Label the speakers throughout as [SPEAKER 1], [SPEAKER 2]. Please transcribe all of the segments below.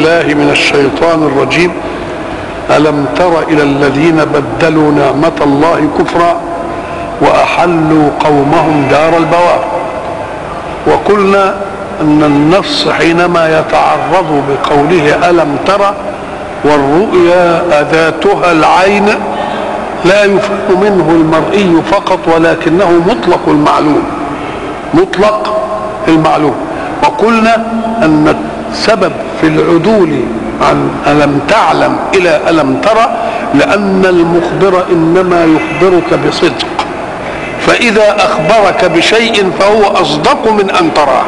[SPEAKER 1] بالله من الشيطان الرجيم ألم تر إلى الذين بدلوا نعمة الله كفرا وأحلوا قومهم دار البوار وقلنا أن النص حينما يتعرض بقوله ألم تر والرؤيا أذاتها العين لا يفهم منه المرئي فقط ولكنه مطلق المعلوم مطلق المعلوم وقلنا أن السبب في العدول عن ألم تعلم إلى ألم ترى لأن المخبر إنما يخبرك بصدق فإذا أخبرك بشيء فهو أصدق من أن تراه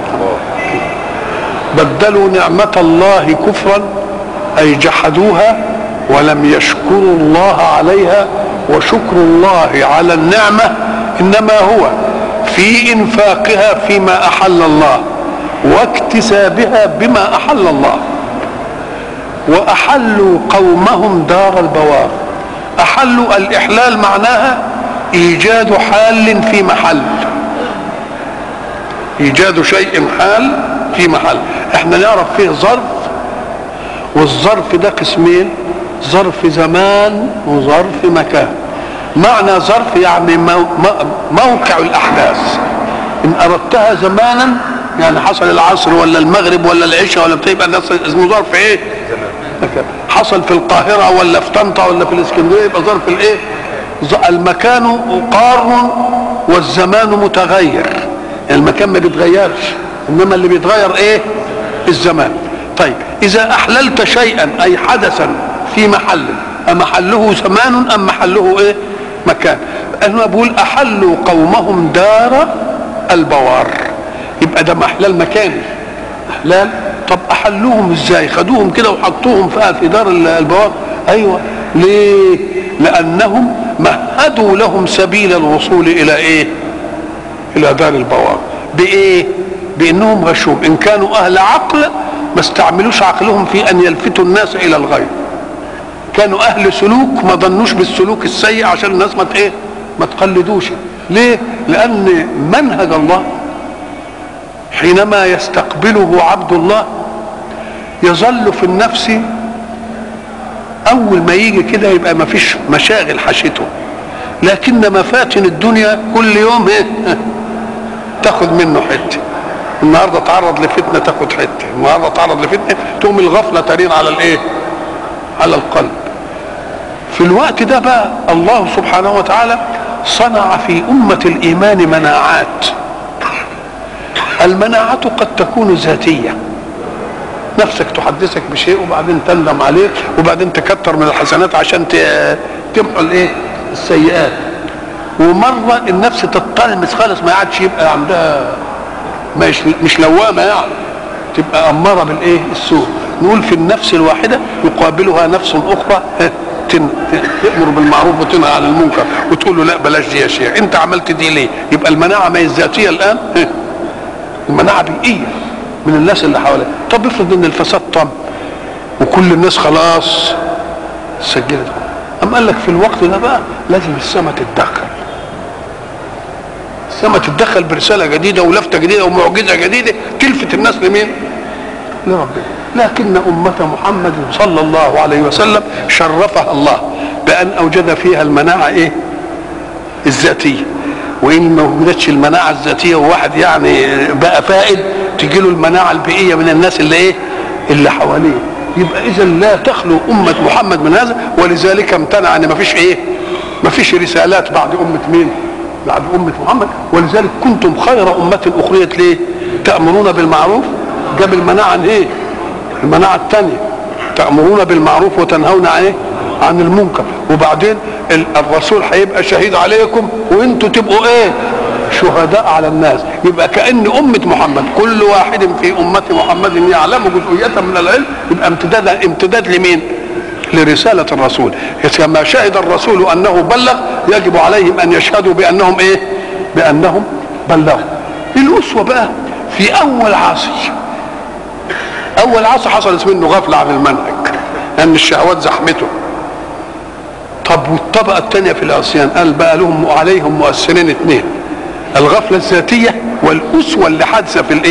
[SPEAKER 1] بدلوا نعمة الله كفرا أي جحدوها ولم يشكروا الله عليها وشكر الله على النعمة إنما هو في إنفاقها فيما أحل الله واكتسابها بما أحل الله وأحلوا قومهم دار البوار أحلوا الإحلال معناها إيجاد حال في محل إيجاد شيء حال في محل احنا نعرف فيه ظرف والظرف ده قسمين ظرف زمان وظرف مكان معنى ظرف يعني موقع الأحداث إن أردتها زمانا يعني حصل العصر ولا المغرب ولا العشاء ولا بتبقى اسمه ظرف ايه؟ مكان. حصل في القاهرة ولا في طنطا ولا في الإسكندرية يبقى ظرف الايه؟ المكان قار والزمان متغير المكان ما بيتغيرش انما اللي بيتغير ايه الزمان طيب اذا احللت شيئا اي حدثا في محل امحله زمان ام محله ايه مكان انا بقول احلوا قومهم دار البوار يبقى ده محلال مكاني احلال طب احلوهم ازاي خدوهم كده وحطوهم في دار البوار ايوه ليه لانهم مهدوا لهم سبيل الوصول الى ايه الى دار البوار بايه بانهم غشوم ان كانوا اهل عقل ما استعملوش عقلهم في ان يلفتوا الناس الى الغيب كانوا اهل سلوك ما ظنوش بالسلوك السيء عشان الناس ما ايه ما تقلدوش ليه لان منهج الله حينما يستقبله عبد الله يظل في النفس اول ما يجي كده يبقى ما فيش مشاغل حشته لكن مفاتن الدنيا كل يوم ايه تاخد منه حته النهارده تعرض لفتنه تاخد حته النهارده تعرض لفتنه تقوم الغفله ترين على الايه على القلب في الوقت ده بقى الله سبحانه وتعالى صنع في أمة الإيمان مناعات المناعة قد تكون ذاتية نفسك تحدثك بشيء وبعدين تندم عليه وبعدين تكتر من الحسنات عشان تمحو الايه السيئات ومرة النفس تتلمس خالص ما عادش يبقى عندها مش مش لوامة يعني تبقى أمارة بالإيه السوء نقول في النفس الواحدة يقابلها نفس أخرى تأمر بالمعروف وتنهى عن المنكر وتقول له لا بلاش دي يا شيخ أنت عملت دي ليه؟ يبقى المناعة ما هي الذاتية الآن المناعة بيئية من الناس اللي حواليك طب افرض ان الفساد طم وكل الناس خلاص سجلت أم قال لك في الوقت ده بقى لازم السماء تتدخل السماء تتدخل برسالة جديدة ولفتة جديدة ومعجزة جديدة تلفت الناس لمين؟ لربنا لكن أمة محمد صلى الله عليه وسلم شرفها الله بأن أوجد فيها المناعة إيه؟ الذاتية وإن ما وجدتش المناعة الذاتية وواحد يعني بقى فائد تجي له المناعة البيئية من الناس اللي إيه؟ اللي حواليه يبقى إذا لا تخلو أمة محمد من هذا ولذلك امتنع أن ما فيش إيه؟ ما فيش رسالات بعد أمة مين؟ بعد أمة محمد ولذلك كنتم خير أمة أخريت ليه؟ تأمرون بالمعروف جاب المناعة ايه المناعة الثانية تأمرون بالمعروف وتنهون عن ايه عن المنكر وبعدين الرسول هيبقى شهيد عليكم وانتوا تبقوا ايه شهداء على الناس يبقى كأن أمة محمد كل واحد في أمة محمد يعلم جزئية من العلم يبقى امتداد امتداد لمين؟ لرسالة الرسول كما شهد الرسول أنه بلغ يجب عليهم أن يشهدوا بأنهم إيه؟ بأنهم بلغوا الأسوة بقى في أول عصر اول عصر حصلت منه غفله عن المنهج لان الشهوات زحمته طب والطبقه الثانيه في العصيان قال بقى لهم عليهم مؤثرين اثنين الغفله الذاتيه والاسوه اللي حادثه في الايه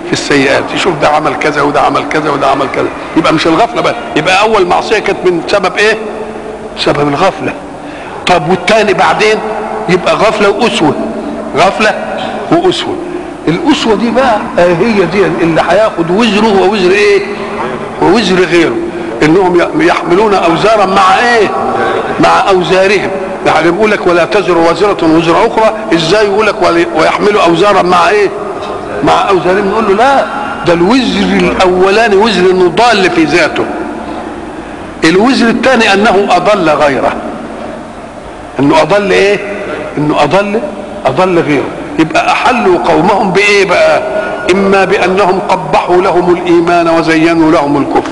[SPEAKER 1] في السيئات يشوف ده عمل كذا وده عمل كذا وده عمل كذا يبقى مش الغفله بس يبقى اول معصيه كانت من سبب ايه سبب الغفله طب والتاني بعدين يبقى غفله واسوه غفله واسوه الاسوه دي بقى آه هي دي اللي هياخد وزره ووزر ايه ووزر غيره انهم يحملون اوزارا مع ايه مع اوزارهم يعني بيقول لك ولا تزر وازرة وزر أخرى إزاي يقول لك ويحملوا أوزارا مع إيه؟ مع أوزارهم نقول له لا ده الوزر الأولاني وزر إنه ضال في ذاته الوزر الثاني أنه أضل غيره إنه أضل إيه؟ إنه أضل أضل غيره يبقى أحلوا قومهم بإيه بقى؟ إما بأنهم قبحوا لهم الإيمان وزينوا لهم الكفر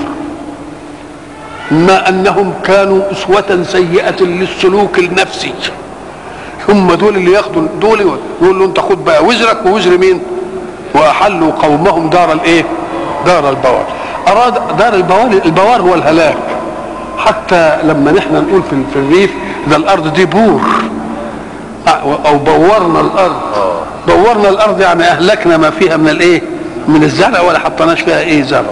[SPEAKER 1] ما انهم كانوا اسوة سيئة للسلوك النفسي هم دول اللي ياخدوا دول يقول له انت خد بقى وزرك ووزر مين واحلوا قومهم دار الايه دار البوار اراد دار البوار البوار هو الهلاك حتى لما نحن نقول في, في الريف ده الارض دي بور او بورنا الارض بورنا الارض يعني اهلكنا ما فيها من الايه من الزرع ولا حطيناش فيها ايه زرع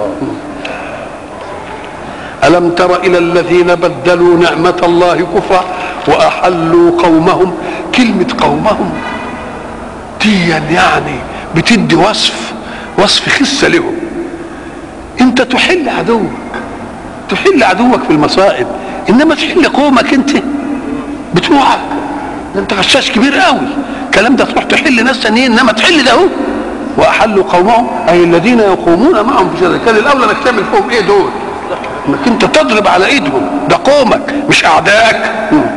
[SPEAKER 1] ألم تر إلى الذين بدلوا نعمة الله كفرا وأحلوا قومهم كلمة قومهم دي يعني بتدي وصف وصف خسة لهم أنت تحل عدوك تحل عدوك في المصائب إنما تحل قومك أنت بتوعك ده أنت غشاش كبير قوي الكلام ده تروح تحل ناس ثانيين إنما تحل ده هو وأحلوا قومهم أي الذين يقومون معهم في ذلك كان الأولى إنك تعمل فيهم إيه دول انك انت تضرب على ايدهم ده قومك مش اعدائك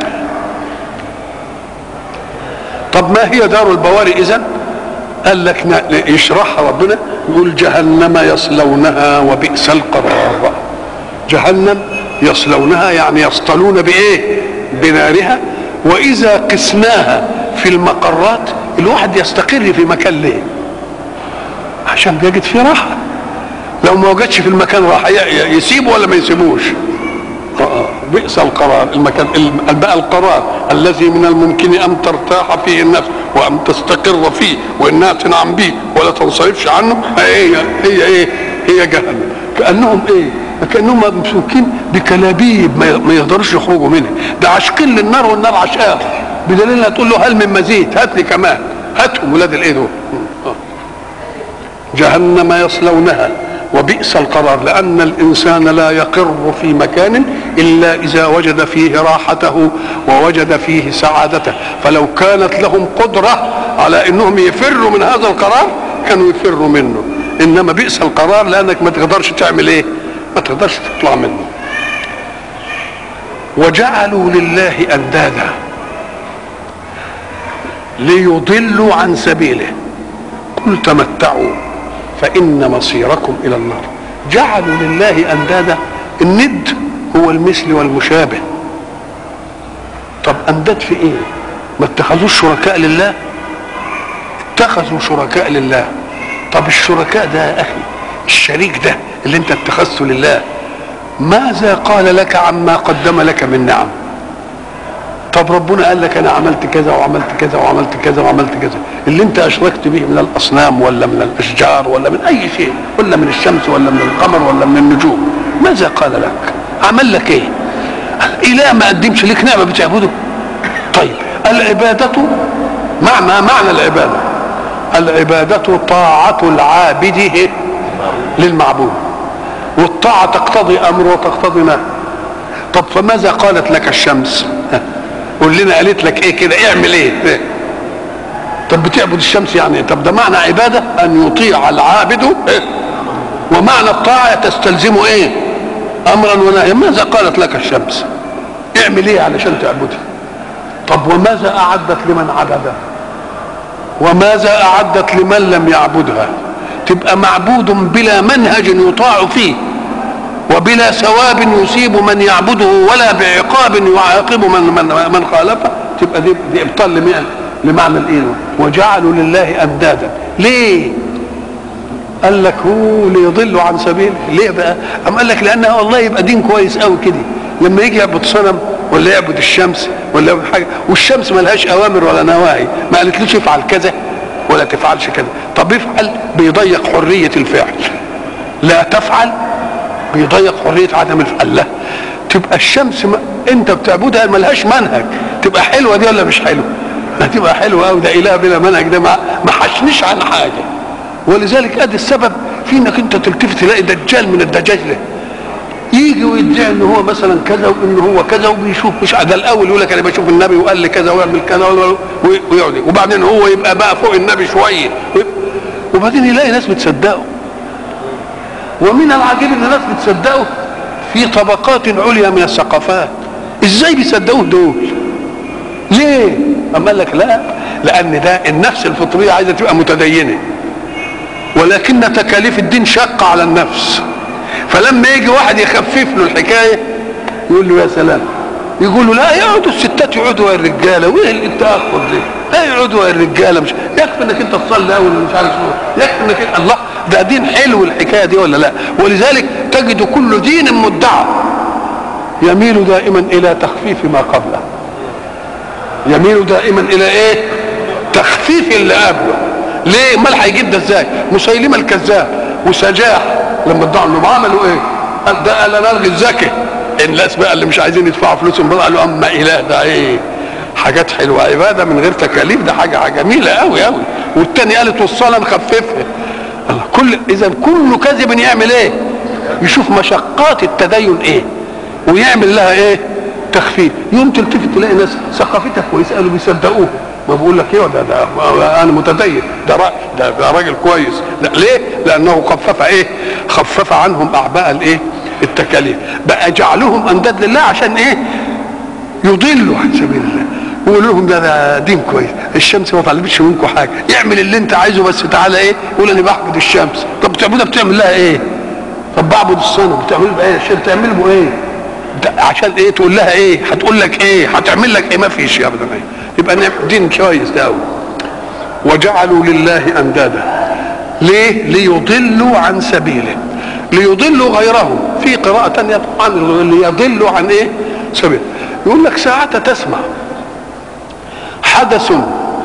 [SPEAKER 1] طب ما هي دار البواري اذا قال لك يشرحها ربنا يقول جهنم يصلونها وبئس القرار جهنم يصلونها يعني يصطلون بايه بنارها واذا قسناها في المقرات الواحد يستقر في مكان ليه عشان بيجد فيه راحه لو ما وجدش في المكان راح يسيبه ولا ما يسيبوش آه بئس القرار المكان بقى القرار الذي من الممكن ان ترتاح فيه النفس وان تستقر فيه وانها تنعم به ولا تنصرفش عنه هي هي ايه هي جهنم كانهم ايه كانهم ممسوكين بكلابيب ما يقدروش يخرجوا منها ده عاشقين للنار والنار عشقاه بدليل تقول له هل من مزيد هات لي كمان هاتهم ولاد الايه دول جهنم يصلونها وبئس القرار لأن الإنسان لا يقر في مكان إلا إذا وجد فيه راحته ووجد فيه سعادته فلو كانت لهم قدرة على أنهم يفروا من هذا القرار كانوا يفروا منه إنما بئس القرار لأنك ما تقدرش تعمل إيه ما تقدرش تطلع منه وجعلوا لله أندادا ليضلوا عن سبيله قل تمتعوا فإن مصيركم إلى النار جعلوا لله أندادا الند هو المثل والمشابه طب أنداد في إيه ما اتخذوش شركاء لله اتخذوا شركاء لله طب الشركاء ده يا أخي الشريك ده اللي انت اتخذته لله ماذا قال لك عما قدم لك من نعم طب ربنا قال لك انا عملت كذا وعملت كذا وعملت كذا وعملت كذا اللي انت اشركت به من الاصنام ولا من الاشجار ولا من اي شيء ولا من الشمس ولا من القمر ولا من النجوم ماذا قال لك عمل لك ايه اله ما قدمش لك نعمه بتعبده طيب العباده معنى معنى العباده العباده طاعه العابد للمعبود والطاعه تقتضي امر وتقتضي نهي طب فماذا قالت لك الشمس قول لنا قالت لك ايه كده اعمل ايه طب بتعبد الشمس يعني إيه؟ طب ده معنى عباده ان يطيع العابد إيه؟ ومعنى الطاعه تستلزمه ايه امرا ونهيا ماذا قالت لك الشمس اعمل ايه علشان تعبدها طب وماذا اعدت لمن عبدها وماذا اعدت لمن لم يعبدها تبقى معبود بلا منهج يطاع فيه وبلا ثواب يصيب من يعبده ولا بعقاب يعاقب من من, من خالفه تبقى دي, دي ابطال لمعنى لمعنى الايه وجعلوا لله اندادا ليه قال لك هو ليضلوا عن سبيله ليه بقى أم قال لك لانها والله يبقى دين كويس قوي كده لما يجي يعبد صنم ولا يعبد الشمس ولا يعبد حاجه والشمس ما لهاش اوامر ولا نواهي ما قالتلوش افعل كذا ولا تفعلش كذا طب افعل بيضيق حريه الفعل لا تفعل بيضيق حريه عدم الفعل لا تبقى الشمس ما انت بتعبدها ملهاش منهج تبقى حلوه دي ولا مش حلوه هتبقى حلوه قوي ده اله بلا منهج ده ما ما حشنش عن حاجه ولذلك ادي السبب في انك انت تلتفت تلاقي دجال من الدجاجله يجي ويدعي ان هو مثلا كذا وان هو كذا وبيشوف مش ده الاول يقول لك انا بشوف النبي وقال لي كذا ويعمل كذا ويقعد وبعدين هو يبقى بقى فوق النبي شويه وبعدين يلاقي ناس بتصدقه ومن العجيب ان الناس بتصدقه في طبقات عليا من الثقافات ازاي بيصدقوه دول ليه اما قال لك لا لان ده النفس الفطريه عايزه تبقى متدينه ولكن تكاليف الدين شاقه على النفس فلما يجي واحد يخفف له الحكايه يقول له يا سلام يقول له لا يقعدوا الستات يقعدوا يا الرجاله وايه التاخر دي؟ لا يقعدوا يا الرجاله مش يكفي انك انت تصلي اول مش عارف شو يكفي انك انت الله ده دين حلو الحكايه دي ولا لا؟ ولذلك تجد كل دين مدعى يميل دائما الى تخفيف ما قبله يميل دائما الى ايه؟ تخفيف اللي قبله ليه؟ امال هيجيب ده ازاي؟ مسيلمه الكذاب وسجاح لما ادعوا انهم عملوا ايه؟ قال ده قال انا الغي الزكاه الناس بقى اللي مش عايزين يدفعوا فلوسهم بقى قالوا اما اله ده ايه؟ حاجات حلوه عباده من غير تكاليف ده حاجه جميله قوي قوي والتاني قالت والصلاه نخففها الله كل اذا كل كذب يعمل ايه؟ يشوف مشقات التدين ايه؟ ويعمل لها ايه؟ تخفيف يوم تلتفت تلاقي ناس ثقافتها كويسه قالوا بيصدقوه ما بقول لك ايه ده, ده انا متدين ده ده, ده راجل كويس لا ليه؟ لانه خفف ايه؟ خفف عنهم اعباء الايه؟ التكاليف بقى جعلهم انداد لله عشان ايه؟ يضلوا عن سبيل الله ويقول لهم ده, ده دين كويس الشمس ما طلبتش منكم حاجه اعمل اللي انت عايزه بس تعالى ايه قول انا بعبد الشمس طب بتعبدها بتعمل لها ايه طب بعبد السنه بتعمل بها ايه عشان تعمل له ايه عشان ايه تقول لها ايه هتقول لك ايه هتعمل لك ايه ما فيش يا ابدا ايه يبقى دين كويس ده قوي وجعلوا لله اندادا ليه ليضلوا عن سبيله ليضلوا غيرهم في قراءة تانية طبعا ليضلوا عن ايه سبيل يقول لك ساعة تسمع حدث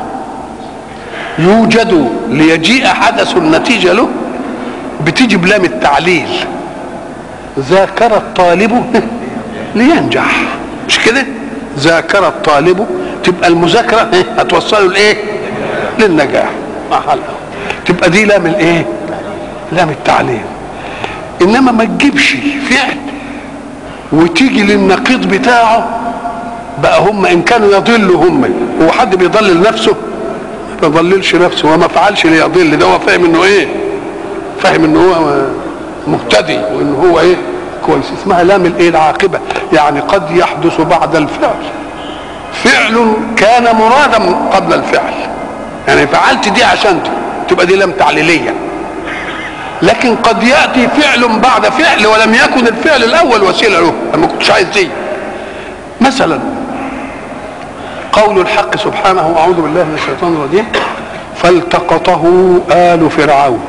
[SPEAKER 1] يوجد ليجيء حدث النتيجة له بتيجي بلام التعليل ذاكر الطالب لينجح مش كده ذاكر الطالب تبقى المذاكرة هتوصله لايه للنجاح مع حلقة تبقى دي لام الايه لام التعليم انما ما تجيبش فعل وتيجي للنقيض بتاعه بقى هم ان كانوا يضلوا هم هو حد بيضلل نفسه ما بيضللش نفسه وما فعلش ليضل ده هو فاهم انه ايه فاهم انه هو مهتدي وان هو ايه كويس اسمها لام الايه العاقبه يعني قد يحدث بعد الفعل فعل كان مرادا قبل الفعل يعني فعلت دي عشان تبقى دي لام تعليليه لكن قد ياتي فعل بعد فعل ولم يكن الفعل الاول وسيله له لما كنتش عايز دي مثلا قول الحق سبحانه واعوذ بالله من الشيطان الرجيم فالتقطه ال فرعون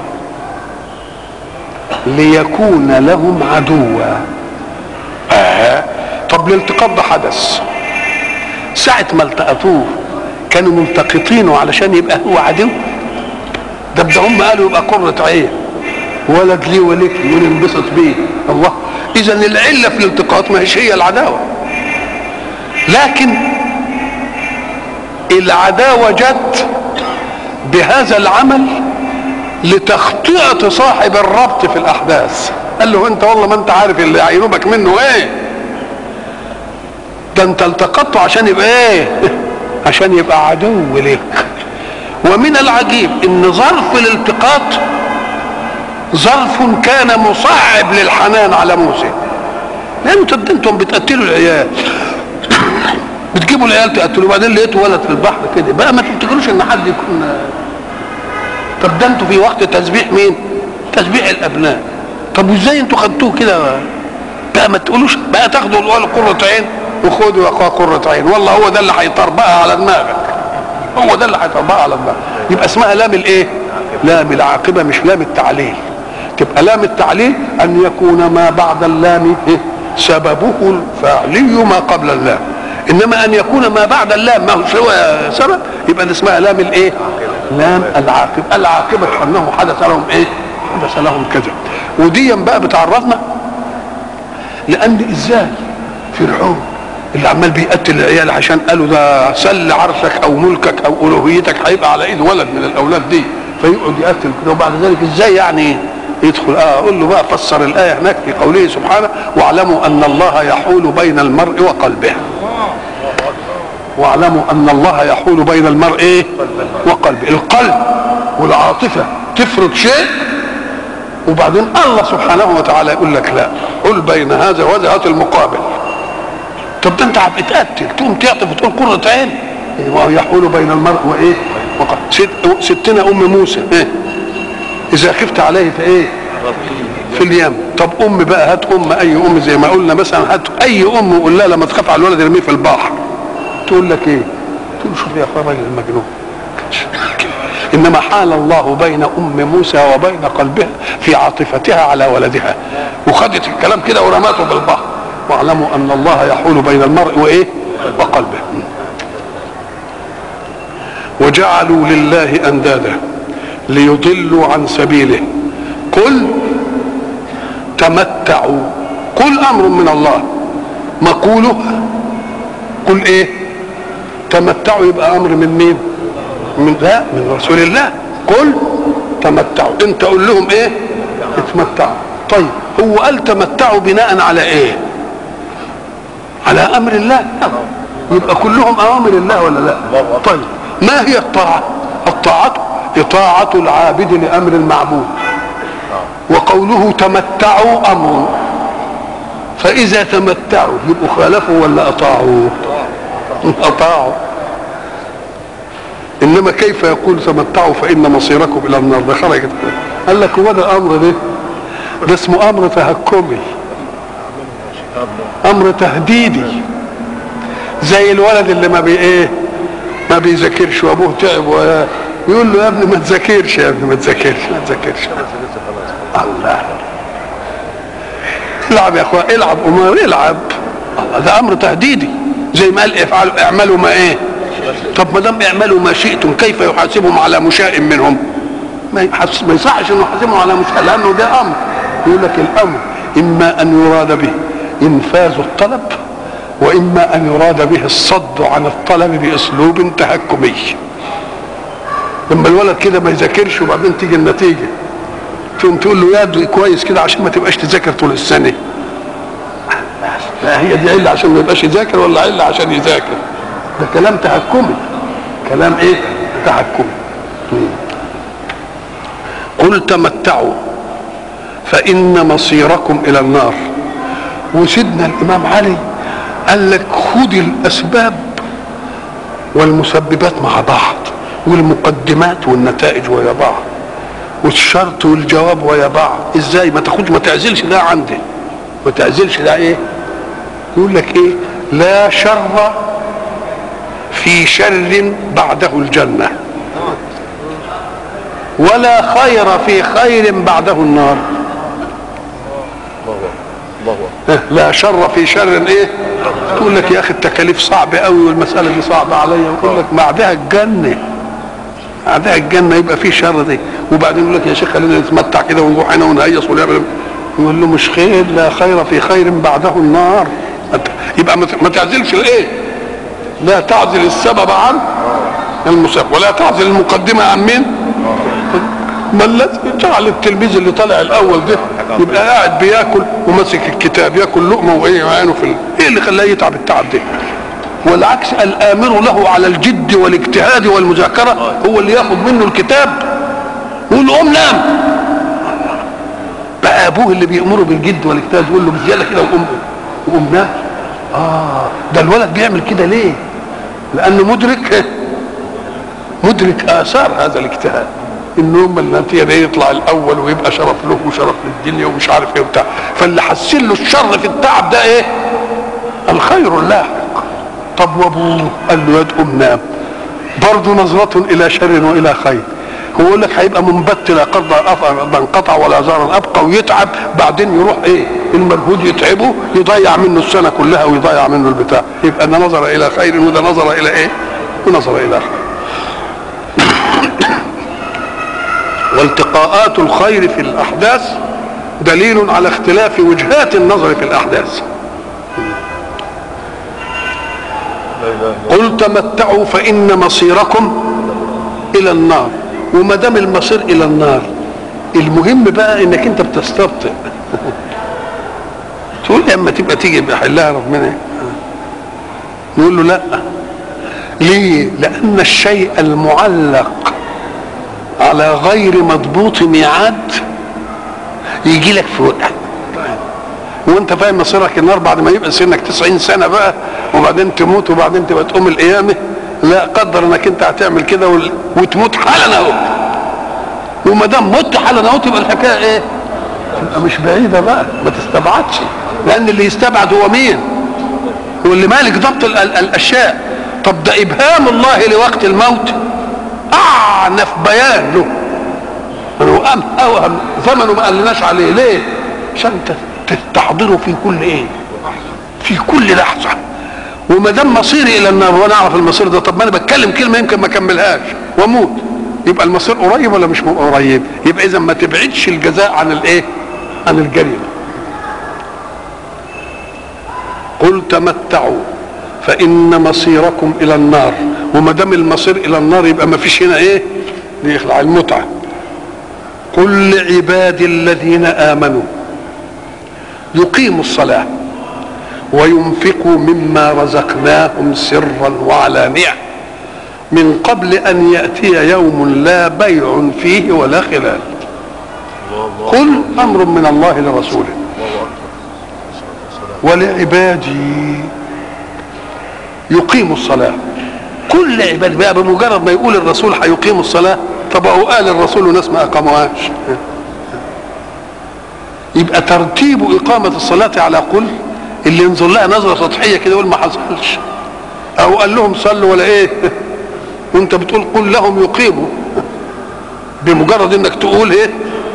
[SPEAKER 1] ليكون لهم عدوا آه. طب الالتقاط ده حدث ساعة ما التقطوه كانوا ملتقطينه علشان يبقى هو عدو ده ده هم قالوا يبقى قرة عين ولد لي ولك وننبسط بيه الله اذا العله في الالتقاط ما هيش هي العداوه لكن العداوه جت بهذا العمل لتخطئه صاحب الربط في الاحداث قال له انت والله ما انت عارف اللي هينوبك منه ايه ده انت التقطته عشان يبقى ايه عشان يبقى عدو لك ومن العجيب ان ظرف الالتقاط ظرف كان مصعب للحنان على موسى لانه طب انتم بتقتلوا العيال بتجيبوا العيال تقتلوا وبعدين لقيتوا ولد في البحر كده بقى ما تفتكروش ان حد يكون طب ده انتوا في وقت تسبيح مين؟ تسبيح الابناء طب وازاي انتوا خدتوه كده بقى ما تقولوش بقى تاخدوا الولد قرة عين وخدوا يا اخويا قرة عين والله هو ده اللي هيطربقها على دماغك هو ده اللي هيطربقها على دماغك يبقى اسمها لام الايه؟ لام العاقبه مش لام التعليل تبقى لام التعليل ان يكون ما بعد اللام سببه الفعلي ما قبل اللام انما ان يكون ما بعد اللام ما هو سوى سبب يبقى دي اسمها لام الايه لام العاقبة العاقبة أنه حدث لهم إيه حدث لهم كذا وديا بقى بتعرضنا لأن إزاي فرعون اللي عمال بيقتل العيال عشان قالوا ده سل عرشك او ملكك او الوهيتك هيبقى على ايد ولد من الاولاد دي فيقعد يقتل كده وبعد ذلك ازاي يعني يدخل اه اقول له بقى فسر الايه هناك في قوله سبحانه واعلموا ان الله يحول بين المرء وقلبه واعلموا ان الله يحول بين المرء ايه وقلبه القلب والعاطفه تفرض شيء وبعدين الله سبحانه وتعالى يقول لك لا قل بين هذا وهذا هات المقابل طب ده انت عم بتقتل تقوم تعطف وتقول قرة عين إيه يحول بين المرء وايه وقد ست ستنا ام موسى ايه اذا خفت عليه في ايه في اليم طب ام بقى هات ام اي ام زي ما قلنا مثلا هات اي ام وقول لها لما تخاف على الولد ارميه في البحر تقول لك ايه تقول شوف يا اخويا الراجل المجنون انما حال الله بين ام موسى وبين قلبها في عاطفتها على ولدها وخدت الكلام كده ورماته بالبحر واعلموا ان الله يحول بين المرء وايه وقلبه وجعلوا لله اندادا ليضلوا عن سبيله قل تمتعوا قل امر من الله مقوله قل ايه تمتعوا يبقى امر من مين من لا من رسول الله قل تمتعوا انت قول لهم ايه اتمتعوا طيب هو قال تمتعوا بناء على ايه على امر الله يبقى كلهم اوامر الله ولا لا طيب ما هي الطاعه الطاعه اطاعه العابد لامر المعبود وقوله تمتعوا امر فاذا تمتعوا يبقوا خالفوا ولا اطاعوا اطاعوا انما كيف يقول تمتعوا فان مصيركم الى النار ده خرجت قال لك هو ده امر ده ده اسمه امر تهكمي امر تهديدي زي الولد اللي ما بي ايه ما بيذاكرش وابوه تعب ويا يقول له يا ابني ما تذاكرش يا ابني ما تذاكرش ما تذاكرش الله العب يا اخويا العب امار العب الله ده امر تهديدي زي ما قال افعلوا اعملوا ما ايه طب ما دام اعملوا ما شئتم كيف يحاسبهم على مشاء منهم ما يحس ما يصحش انه يحاسبهم على مشاء لانه ده امر يقول لك الامر اما ان يراد به انفاذ الطلب واما ان يراد به الصد عن الطلب باسلوب تهكمي لما الولد كده ما يذاكرش وبعدين تيجي النتيجه تقوم تقول له يا كويس كده عشان ما تبقاش تذاكر طول السنه لا هي دي عله عشان ما يبقاش يذاكر ولا عله عشان يذاكر ده كلام تحكمي كلام ايه تحكمي قل تمتعوا فان مصيركم الى النار وسيدنا الامام علي قال لك خد الاسباب والمسببات مع بعض والمقدمات والنتائج ويا بعض والشرط والجواب ويا بعض ازاي ما تاخدش ما تعزلش ده عندي ما تعزلش ده ايه يقول لك ايه لا شر في شر بعده الجنه ولا خير في خير بعده النار لا شر في شر ايه تقول لك يا اخي التكاليف صعبه قوي والمساله دي صعبه عليا ويقول لك بعدها الجنه بعدها الجنه يبقى في شر دي وبعدين يقول لك يا شيخ خلينا نتمتع كده ونروح هنا ونهيص ونعمل يقول له مش خير لا خير في خير بعده النار يبقى ما تعزلش الايه لا تعزل السبب عن المسبب ولا تعزل المقدمه عن مين ما الذي جعل التلميذ اللي طالع الاول ده يبقى قاعد بياكل وماسك الكتاب ياكل لقمه وايه وعينه في ال... ايه اللي خلاه يتعب التعب ده والعكس الامر له على الجد والاجتهاد والمذاكره هو اللي ياخذ منه الكتاب يقول قوم نام بقى ابوه اللي بيامره بالجد والاجتهاد يقول له بزياده كده وقوم وقوم نام اه ده الولد بيعمل كده ليه لانه مدرك مدرك اثار هذا الاجتهاد ان هم النتيجه ده يطلع الاول ويبقى شرف له وشرف للدنيا ومش عارف ايه وبتاع فاللي حسن له الشر في التعب ده ايه الخير اللاحق طب وابوه قال له يا قوم نام برضه نظرة الى شر والى خير هو يقول لك هيبقى منبت لا قرض انقطع ولا زار ابقى ويتعب بعدين يروح ايه المجهود يتعبه يضيع منه السنه كلها ويضيع منه البتاع يبقى ده نظر الى خير وده نظر الى ايه ونظر الى خير والتقاءات الخير في الاحداث دليل على اختلاف وجهات النظر في الاحداث قل تمتعوا فان مصيركم الى النار وما دام المصير الى النار المهم بقى انك انت بتستبطئ تقول لي اما تبقى تيجي بحلها ربنا نقول له لا ليه لان الشيء المعلق على غير مضبوط ميعاد يجي لك في وقت وانت فاهم مصيرك النار بعد ما يبقى سنك 90 سنه بقى وبعدين تموت وبعدين تبقى تقوم القيامه لا قدر انك انت هتعمل كده وال- وتموت حالا اهو وما دام مت حالا اهو تبقى الحكايه ايه؟ تبقى مش بعيده بقى ما تستبعدش لان اللي يستبعد هو مين؟ هو اللي مالك ضبط ال- ال- الاشياء طب ده ابهام الله لوقت الموت اعنف بيان له انه قام اوهم زمنه ما قالناش عليه ليه؟ عشان ت- تستحضره في كل ايه؟ في كل لحظه وما دام مصيري الى النار وانا اعرف المصير ده طب ما انا بتكلم كلمه يمكن ما اكملهاش واموت يبقى المصير قريب ولا مش قريب؟ يبقى اذا ما تبعدش الجزاء عن الايه؟ عن الجريمه. قل تمتعوا فان مصيركم الى النار وما دام المصير الى النار يبقى ما فيش هنا ايه؟ يخلع المتعه. قل لعبادي الذين امنوا يقيموا الصلاه وينفقوا مما رزقناهم سرا وعلانيه من قبل ان ياتي يوم لا بيع فيه ولا خلال قل امر من الله لرسوله ولعبادي يقيموا الصلاه كل عباد بقى بمجرد ما يقول الرسول هيقيم الصلاه طب هو قال الرسول وناس ما اقاموهاش يبقى ترتيب اقامه الصلاه على قل اللي ينظر لها نظره سطحيه كده يقول ما حصلش او قال لهم صلوا ولا ايه وانت بتقول قل لهم يقيموا بمجرد انك تقول ايه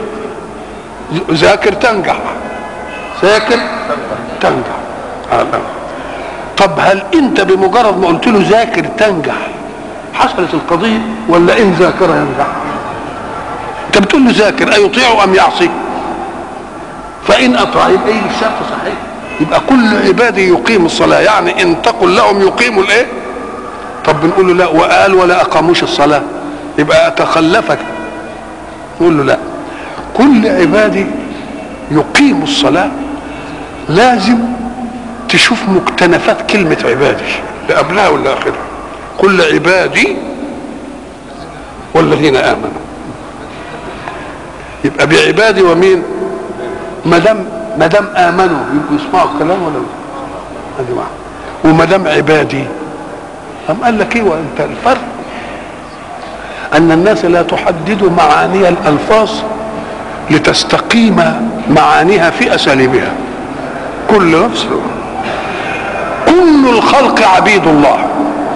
[SPEAKER 1] ذاكر تنجح ذاكر تنجح آه. طب هل انت بمجرد ما قلت له ذاكر تنجح حصلت القضيه ولا ان ذاكر ينجح انت بتقول له ذاكر ايطيع ام يعصي فان اطاع يبقى يجي الشرط صحيح يبقى كل عبادي يقيم الصلاه يعني ان تقل لهم يقيموا الايه طب بنقول له لا وقال ولا اقاموش الصلاه يبقى اتخلفك نقول له لا كل عبادي يقيم الصلاه لازم تشوف مكتنفات كلمه عبادي لا قبلها ولا اخرها كل عبادي والذين امنوا يبقى بعبادي ومين ما دام ما دام امنوا يبقوا يسمعوا الكلام ولا لا؟ ادي واحد وما دام عبادي قام قال لك ايه وانت الفرق ان الناس لا تحدد معاني الالفاظ لتستقيم معانيها في اساليبها كل نفس كل الخلق عبيد الله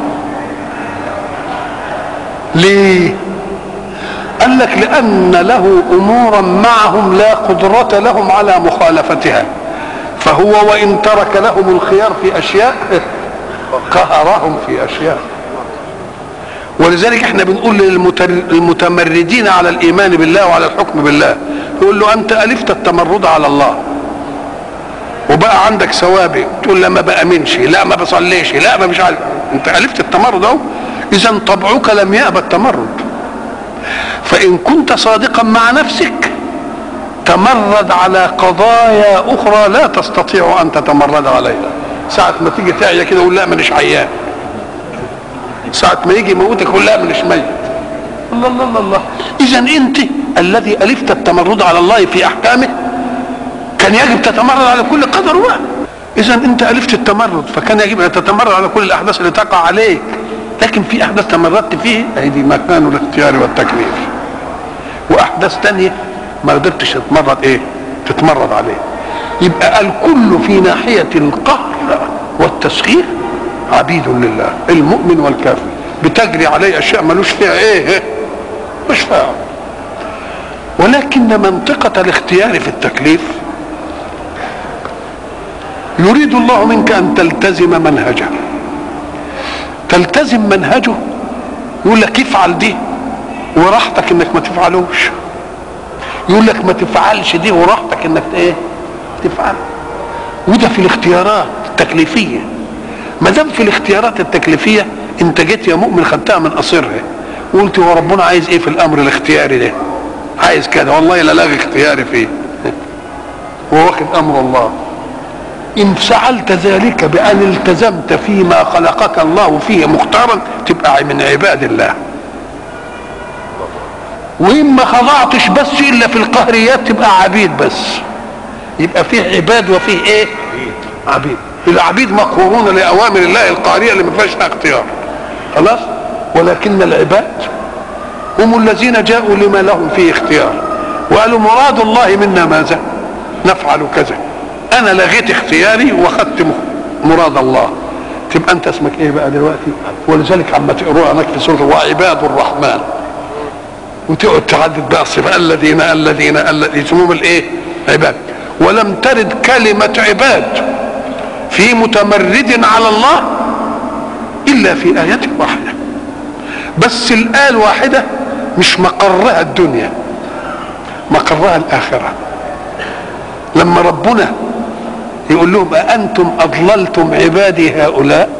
[SPEAKER 1] ليه قال لك لان له امورا معهم لا قدره لهم على مخالفتها فهو وان ترك لهم الخيار في اشياء قهرهم في اشياء ولذلك احنا بنقول للمتمردين على الايمان بالله وعلى الحكم بالله يقول له انت الفت التمرد على الله وبقى عندك سوابق تقول لا ما بامنش لا ما بصليش لا ما مش عارف انت الفت التمرد اهو اذا طبعك لم يأبى التمرد فان كنت صادقا مع نفسك تمرد على قضايا اخرى لا تستطيع ان تتمرد عليها ساعة ما تيجي تعيا كده قول لا مانيش عيان ساعة ما يجي يموتك قول لا مانيش ميت الله الله الله الله اذا انت الذي الفت التمرد على الله في احكامه كان يجب تتمرد على كل قدر واحد اذا انت الفت التمرد فكان يجب ان تتمرد على كل الاحداث اللي تقع عليك لكن في احداث تمردت فيه هذه مكان الاختيار والتكليف واحداث تانية ما قدرتش تتمرد ايه تتمرد عليه يبقى الكل في ناحية القهر والتسخير عبيد لله المؤمن والكافر بتجري عليه اشياء ملوش فيها ايه مش فيها ولكن منطقة الاختيار في التكليف يريد الله منك ان تلتزم منهجه تلتزم منهجه يقول لك افعل دي وراحتك انك ما تفعلوش يقول لك ما تفعلش دي وراحتك انك ايه تفعل وده في الاختيارات التكليفيه ما دام في الاختيارات التكليفيه انت جيت يا مؤمن خدتها من قصرها وقلت هو ربنا عايز ايه في الامر الاختياري ده عايز كده والله لا لاغي اختياري فيه وواخد امر الله ان فعلت ذلك بان التزمت فيما خلقك الله فيه مختارا تبقى من عباد الله وان ما خضعتش بس الا في القهريات تبقى عبيد بس يبقى فيه عباد وفيه ايه عبيد العبيد مقهورون لاوامر الله القهريه اللي ما فيهاش اختيار خلاص ولكن العباد هم الذين جاءوا لما لهم فيه اختيار وقالوا مراد الله منا ماذا نفعل كذا انا لغيت اختياري واخدت مراد الله تبقى انت اسمك ايه بقى دلوقتي ولذلك عما تقروها هناك في سوره وعباد الرحمن وتقعد تعدد بقى الصفات الذين الذين الذين يسموهم الايه عباد ولم ترد كلمة عباد في متمرد على الله إلا في آية واحدة بس الآية الواحدة مش مقرها الدنيا مقرها الآخرة لما ربنا يقول لهم أأنتم أضللتم عبادي هؤلاء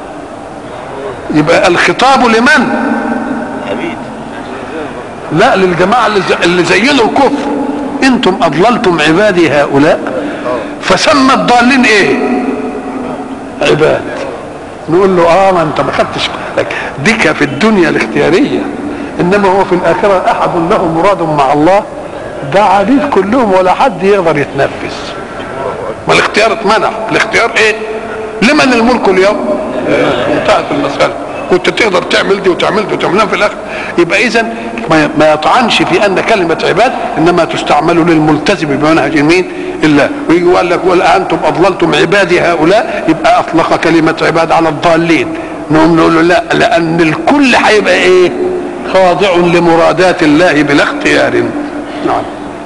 [SPEAKER 1] يبقى الخطاب لمن
[SPEAKER 2] عبيد
[SPEAKER 1] لا للجماعة اللي زي- اللي زينوا الكفر انتم اضللتم عبادي هؤلاء فسمى الضالين ايه عباد نقول له اه ما انت ما خدتش بالك دي كان في الدنيا الاختياريه انما هو في الاخره احد له مراد مع الله ده عبيد كلهم ولا حد يقدر يتنفس ما الاختيار اتمنع الاختيار ايه لمن الملك اليوم انتهت المساله كنت تقدر تعمل دي وتعمل دي وتعملها في الاخر يبقى اذا ما, ما يطعنش في ان كلمه عباد انما تستعمل للملتزم بمنهج مين الا ويجي وقال لك ولا انتم اضللتم عبادي هؤلاء يبقى اطلق كلمه عباد على الضالين نقوم نقول له لا لان الكل هيبقى ايه خاضع لمرادات الله بلا اختيار نعم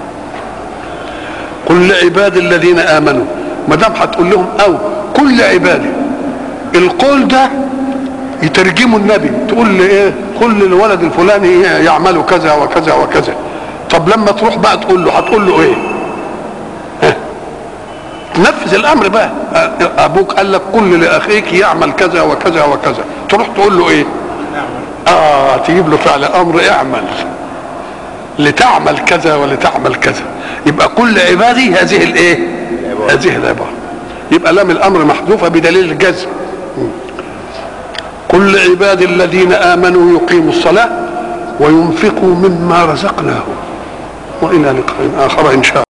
[SPEAKER 1] قل لعبادي الذين امنوا ما دام هتقول لهم او كل عبادي القول ده يترجمه النبي تقول لي ايه قل للولد الفلاني إيه يعمل كذا وكذا وكذا طب لما تروح بقى تقول له هتقول له ايه ها؟ نفذ الامر بقى ابوك قال لك قل لاخيك يعمل كذا وكذا وكذا تروح تقول له ايه اه تجيب له فعل امر اعمل لتعمل كذا ولتعمل كذا يبقى كل عبادي هذه الايه هذه العباره يبقى لام الامر محذوفه بدليل الجزم كل عباد الذين امنوا يقيموا الصلاه وينفقوا مما رزقناهم والى لقاء اخر ان شاء الله